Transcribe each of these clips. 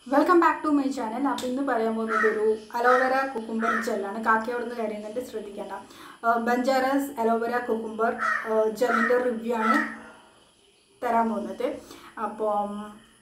Welcome back to my channel അപ്പോൾ ഇന്ന് പറയാൻ പോകുന്നത് ഒരു അലോവേര കുക്കുംബർ ജെല്ലാണ് കാക്കി അവിടെ നിന്ന് കരയുന്നുണ്ട് ശ്രദ്ധിക്കേണ്ട ബഞ്ചാറസ് അലോവേര കുക്കുംബർ ജെല്ലിൻ്റെ റിവ്യൂ ആണ് തരാൻ പോകുന്നത് അപ്പം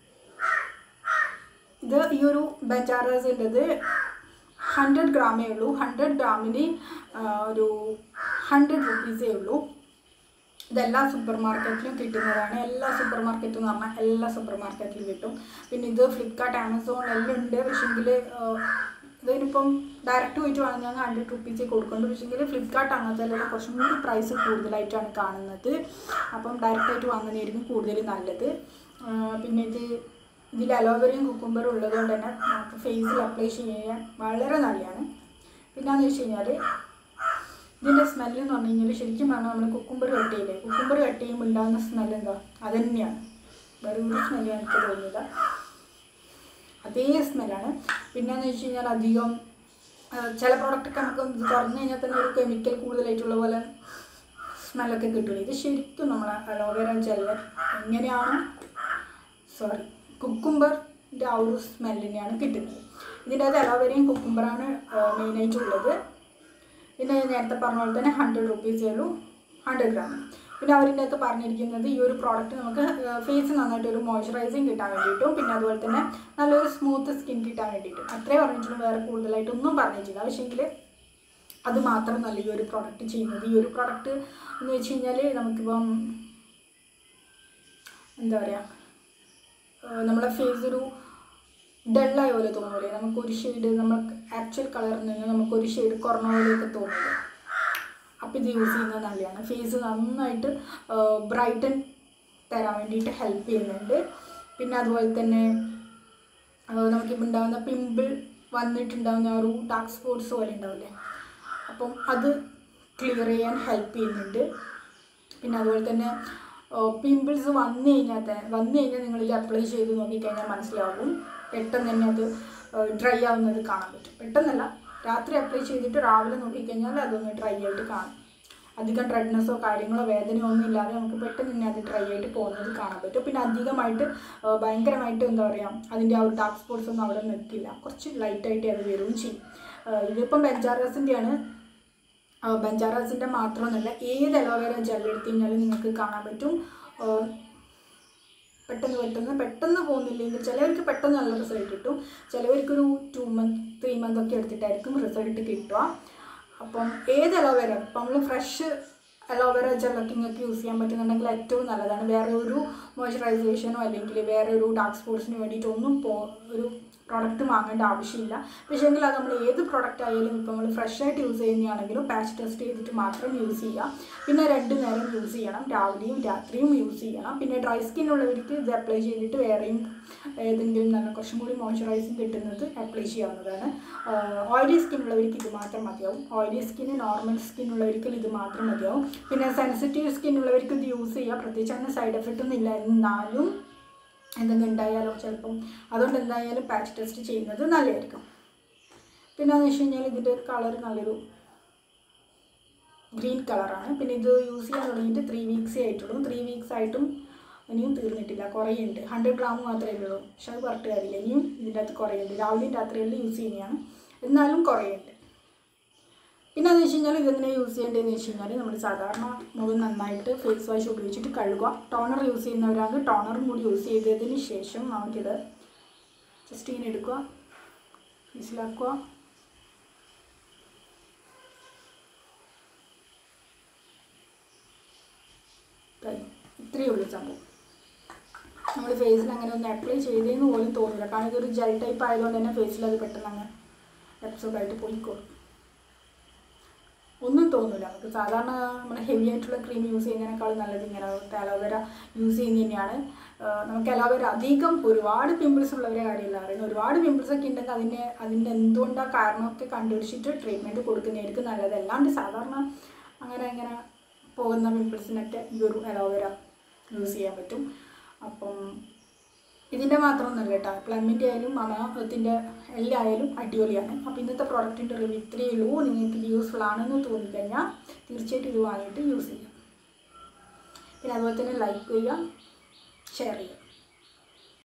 ഇത് ഈ ഒരു ബഞ്ചാറസിൻ്റെത് ഹൺഡ്രഡ് ഗ്രാമേ ഉള്ളൂ ഹൺഡ്രഡ് ഗ്രാമിന് ഒരു ഹൺഡ്രഡ് റുപ്പീസേ ഉള്ളൂ ഇതെല്ലാ സൂപ്പർ മാർക്കറ്റിലും കിട്ടുന്നതാണ് എല്ലാ സൂപ്പർ മാർക്കറ്റും എന്ന് പറഞ്ഞാൽ എല്ലാ സൂപ്പർ മാർക്കറ്റിലും കിട്ടും പിന്നെ ഇത് ഫ്ലിപ്കാർട്ട് ആമസോൺ എല്ലാം ഉണ്ട് പക്ഷെങ്കിൽ ഇതിനിപ്പം ഡയറക്റ്റ് പോയിട്ട് വാങ്ങുന്ന ഹൺഡ്രഡ് റുപ്പീസേ കൊടുക്കുന്നുണ്ട് പക്ഷെങ്കിൽ ഫ്ലിപ്കാർട്ട് അങ്ങനത്തെ എല്ലാം കുറച്ചും കൂടി പ്രൈസ് കൂടുതലായിട്ടാണ് കാണുന്നത് അപ്പം ഡയറക്റ്റായിട്ട് വാങ്ങുന്നതായിരിക്കും കൂടുതൽ നല്ലത് ആ, പിന്നെ ഇത് ഇതിൽ അലോവേരയും കുക്കുംബറും ഉള്ളതുകൊണ്ട് തന്നെ നമുക്ക് ഫേസിൽ അപ്ലൈ ചെയ്യാൻ വളരെ നല്ലതാണ് പിന്നെയെന്ന് വെച്ച് കഴിഞ്ഞാൽ ഇതിൻ്റെ സ്മെല്ല് എന്ന് പറഞ്ഞു കഴിഞ്ഞാൽ ശരിക്കും പറഞ്ഞാൽ നമ്മൾ കുക്കുംബർ കട്ട് ചെയ്യില്ലേ കുക്കുംബർ കട്ട് ചെയ്യുമ്പോൾ ഉണ്ടാകുന്ന സ്മെല്ല് എന്താ അത് തന്നെയാണ് വേറെ ഒരു സ്മെല്ല് എനിക്ക് തോന്നിയില്ല അതേ സ്മെല്ലാണ് പിന്നെയെന്ന് വെച്ച് കഴിഞ്ഞാൽ അധികം ആ, ചില പ്രോഡക്റ്റൊക്കെ നമുക്ക് ഇത് തുറന്നു കഴിഞ്ഞാൽ തന്നെ ഒരു കെമിക്കൽ കൂടുതലായിട്ടുള്ള പോലെ സ്മെല്ലൊക്കെ കിട്ടില്ല ഇത് ശരിക്കും നമ്മൾ അലോവേര ജെല്ല് എങ്ങനെയാണ് സോറി കുക്കുംബറിൻ്റെ ആ ഒരു സ്മെല്ലിനെയാണ് കിട്ടുന്നത് ഇതിൻ്റെ അകത്ത് അലോവേരയും കുക്കുംബറാണ് മെയിനായിട്ടുള്ളത് പിന്നെ ഞാൻ നേരത്തെ പറഞ്ഞ പോലെ തന്നെ ഹൺഡ്രഡ് റുപ്പീസേ ഉള്ളൂ ഹൺഡ്രഡ് ഗ്രാം പിന്നെ അവരിൻ്റെ അകത്ത് പറഞ്ഞിരിക്കുന്നത് ഈ ഒരു പ്രോഡക്റ്റ് നമുക്ക് ഫേസ് നന്നായിട്ട് ഒരു മോയ്സ്ചറൈസിങ് കിട്ടാൻ വേണ്ടിയിട്ടും പിന്നെ അതുപോലെ തന്നെ നല്ലൊരു സ്മൂത്ത് സ്കിൻ കിട്ടാൻ വേണ്ടിയിട്ടും അത്രേ പറഞ്ഞിട്ടുള്ളൂ വേറെ കൂടുതലായിട്ടൊന്നും പറഞ്ഞിട്ടില്ല പക്ഷേങ്കിൽ അത് മാത്രമല്ല ഈ ഒരു പ്രോഡക്റ്റ് ചെയ്യുന്നത് ഈ ഒരു പ്രോഡക്റ്റ് എന്ന് വെച്ച് കഴിഞ്ഞാൽ നമുക്കിപ്പം എന്താ പറയുക നമ്മളെ ഫേസ് ഒരു ഡള്ളായ പോലെ തോന്നൂലേ നമുക്കൊരു ഷെയ്ഡ് നമ്മൾ ആക്ച്വൽ കളറിൽ നിന്ന് നമുക്കൊരു ഷെയ്ഡ് കുറഞ്ഞ പോലെയൊക്കെ തോന്നില്ലേ അപ്പോൾ ഇത് യൂസ് ചെയ്യുന്നത് നല്ലതാണ് ഫേസ് നന്നായിട്ട് ബ്രൈറ്റൻ തരാൻ വേണ്ടിയിട്ട് ഹെൽപ്പ് ചെയ്യുന്നുണ്ട് പിന്നെ അതുപോലെ തന്നെ ആ, നമുക്കിപ്പോൾ ഉണ്ടാകുന്ന പിമ്പിൾ വന്നിട്ടുണ്ടാകുന്ന ആ ഒരു ഡാർക്ക് സ്പോട്ട്സ് പോലെ ഉണ്ടാവില്ലേ അപ്പം അത് ക്ലിയർ ചെയ്യാൻ ഹെൽപ്പ് ചെയ്യുന്നുണ്ട് പിന്നെ അതുപോലെ തന്നെ പിമ്പിൾസ് വന്നു കഴിഞ്ഞാൽ തന്നെ വന്നു കഴിഞ്ഞാൽ നിങ്ങളിത് അപ്ലൈ ചെയ്ത് നോക്കിക്കഴിഞ്ഞാൽ മനസ്സിലാവും പെട്ടെന്ന് തന്നെ അത് ഡ്രൈ ആവുന്നത് കാണാൻ പറ്റും പെട്ടെന്നല്ല രാത്രി അപ്ലൈ ചെയ്തിട്ട് രാവിലെ നോക്കിക്കഴിഞ്ഞാൽ അതൊന്ന് ഡ്രൈ ആയിട്ട് കാണും അധികം ഡ്രെഡ്നെസ്സോ കാര്യങ്ങളോ വേദനയോ ഒന്നും ഇല്ലാതെ നമുക്ക് പെട്ടെന്ന് തന്നെ അത് ഡ്രൈ ആയിട്ട് പോകുന്നത് കാണാൻ പറ്റും പിന്നെ അധികമായിട്ട് ആ, ഭയങ്കരമായിട്ട് എന്താ പറയുക അതിൻ്റെ ആ ഒരു ഡാർക്ക് സ്പോട്ട്സ് ഒന്നും അവിടെ നിൽക്കില്ല കുറച്ച് ലൈറ്റായിട്ട് അത് വരികയും ചെയ്യും ആ, ഇതിപ്പം ബെഞ്ചാറസിൻ്റെയാണ് ബഞ്ചാറാസിൻ്റെ മാത്രമൊന്നുമല്ല ഏത് അലോവേര ജെൽ എടുത്തു കഴിഞ്ഞാലും നിങ്ങൾക്ക് കാണാൻ പറ്റും ആ, പെട്ടെന്ന് പെട്ടെന്ന് പെട്ടെന്ന് പോകുന്നില്ലെങ്കിൽ ചിലവർക്ക് പെട്ടെന്ന് നല്ല റിസൾട്ട് കിട്ടും ചിലവർക്കൊരു ടു മന്ത് ത്രീ മന്ത് ഒക്കെ എടുത്തിട്ടായിരിക്കും റിസൾട്ട് കിട്ടുക അപ്പം ഏത് അലോവേര ഇപ്പം നമ്മൾ ഫ്രഷ് അലോവേര ജെല്ലൊക്കെ നിങ്ങൾക്ക് യൂസ് ചെയ്യാൻ പറ്റുന്നുണ്ടെങ്കിൽ ഏറ്റവും നല്ലതാണ് വേറെ ഒരു മോയ്സ്ചറൈസേഷനോ അല്ലെങ്കിൽ വേറെ ഒരു ഡാർക്ക് സ്പോട്സിന് വേണ്ടിയിട്ടൊന്നും പോ ഒരു പ്രോഡക്റ്റ് വാങ്ങേണ്ട ആവശ്യമില്ല പക്ഷേ എങ്കിൽ അത് നമ്മൾ ഏത് പ്രോഡക്റ്റ് ആയാലും ഇപ്പോൾ നമ്മൾ ഫ്രഷ് ആയിട്ട് യൂസ് ചെയ്യുന്നതാണെങ്കിലും പാച്ച് ടെസ്റ്റ് ചെയ്തിട്ട് മാത്രം യൂസ് ചെയ്യുക പിന്നെ രണ്ട് നേരം യൂസ് ചെയ്യണം രാവിലെയും രാത്രിയും യൂസ് ചെയ്യണം പിന്നെ ഡ്രൈ സ്കിൻ ഉള്ളവർക്ക് ഇത് അപ്ലൈ ചെയ്തിട്ട് വേറെയും ഏതെങ്കിലും നല്ല കുറച്ചും കൂടി മോയ്സ്ചറൈസിങ് കിട്ടുന്നത് അപ്ലൈ ചെയ്യാവുന്നതാണ് ഓയിലി സ്കിൻ ഉള്ളവർക്ക് ഇത് മാത്രം മതിയാവും ഓയിലി സ്കിന് നോർമൽ സ്കിൻ ഉള്ളവർക്ക് ഇത് മാത്രം മതിയാവും പിന്നെ സെൻസിറ്റീവ് സ്കിൻ ഉള്ളവർക്ക് ഇത് യൂസ് ചെയ്യാം പ്രത്യേകിച്ച് അങ്ങനെ സൈഡ് എഫക്റ്റ് ഒന്നും ഇല്ല എന്നാലും എന്തെങ്കിലും ഉണ്ടായാലോ ചിലപ്പം അതുകൊണ്ട് എന്തായാലും പാച്ച് ടെസ്റ്റ് ചെയ്യുന്നത് നല്ലതായിരിക്കും പിന്നെ എന്ന് വെച്ച് കഴിഞ്ഞാൽ ഇതിൻ്റെ ഒരു കളർ നല്ലൊരു ഗ്രീൻ കളറാണ് പിന്നെ ഇത് യൂസ് ചെയ്യാൻ തുടങ്ങിയിട്ട് ത്രീ വീക്സേ ആയിട്ടുള്ളൂ ത്രീ വീക്സ് ആയിട്ടും ഇനിയും തീർന്നിട്ടില്ല കുറേയുണ്ട് ഹൺഡ്രഡ് ഗ്രാം മാത്രമേ ഉള്ളൂ പക്ഷെ അത് പറഞ്ഞിട്ട് കാര്യമില്ല ഇനിയും ഇതിൻ്റെ അകത്ത് കുറേയുണ്ട് രാവിലെയും രാത്രിയെല്ലാം യൂസ് ചെയ്യുന്നതാണ് എന്നാലും കുറേയുണ്ട് പിന്നെ എന്ന് വെച്ച് കഴിഞ്ഞാൽ ഇതെങ്ങനെ യൂസ് ചെയ്യേണ്ടതെന്ന് വെച്ച് കഴിഞ്ഞാൽ നമ്മൾ സാധാരണ മുഖം നന്നായിട്ട് ഫേസ് വാഷ് ഉപയോഗിച്ചിട്ട് കഴുകുക ടോണർ യൂസ് ചെയ്യുന്നവരാണെങ്കിൽ ടോണറും കൂടി യൂസ് ചെയ്തതിന് ശേഷം നമുക്കിത് ജസ്റ്റ് ഇങ്ങനെ എടുക്കുക ഫേസിലാക്കുക കഴിഞ്ഞു. ഇത്രയേ ഉള്ളൂ സംഭവം നമ്മൾ ഫേസിൽ അങ്ങനെ ഒന്ന് അപ്ലൈ ചെയ്തതെന്ന് പോലും തോന്നില്ല കാരണം ഇതൊരു ജെൽ ടൈപ്പ് ആയതുകൊണ്ട് തന്നെ ഫേസിൽ അത് പെട്ടെന്ന് അങ്ങ് എപ്പിസോഡായിട്ട് പോയിക്കോളും ഒന്നും തോന്നില്ല നമുക്ക് സാധാരണ നമ്മൾ ഹെവി ആയിട്ടുള്ള ക്രീം യൂസ് ചെയ്യുന്നതിനേക്കാളും നല്ലത് ഇങ്ങനെ അലോവേര യൂസ് ചെയ്യുന്നത് തന്നെയാണ് ആഹ് നമുക്ക് അലോവേര അധികം ഒരുപാട് പിമ്പിൾസ് ഉള്ളവരെ കാര്യമല്ല അറിയുന്നത് ഒരുപാട് പിമ്പിൾസ് ഒക്കെ ഉണ്ടെങ്കിൽ അതിൻ്റെ അതിൻ്റെ എന്തുകൊണ്ടാണ് കാരണമൊക്കെ കണ്ടുപിടിച്ചിട്ട് ട്രീറ്റ്മെൻറ്റ് കൊടുക്കുന്നതായിരിക്കും നല്ലത് അല്ലാണ്ട് സാധാരണ അങ്ങനെ അങ്ങനെ പോകുന്ന പിമ്പിൾസിനൊക്കെ ഈ ഒരു അലോവേര യൂസ് ചെയ്യാൻ പറ്റും അപ്പം ഇതിൻ്റെ മാത്രമൊന്നുമല്ല കേട്ടോ പ്ലമ്മിൻ്റെ ആയാലും മണത്തിൻ്റെ എല്ലായാലും അടിപൊളിയാണ് അപ്പോൾ ഇന്നത്തെ പ്രോഡക്റ്റിൻ്റെ റിവ്യൂ ഇത്രയേ ഉള്ളൂ നിങ്ങൾക്ക് ഇത് യൂസ്ഫുൾ ആണെന്ന് തോന്നിക്കഴിഞ്ഞാൽ തീർച്ചയായിട്ടും ഇത് വാങ്ങിയിട്ട് യൂസ് ചെയ്യാം പിന്നെ അതുപോലെ തന്നെ ലൈക്ക് ചെയ്യുക ഷെയർ ചെയ്യുക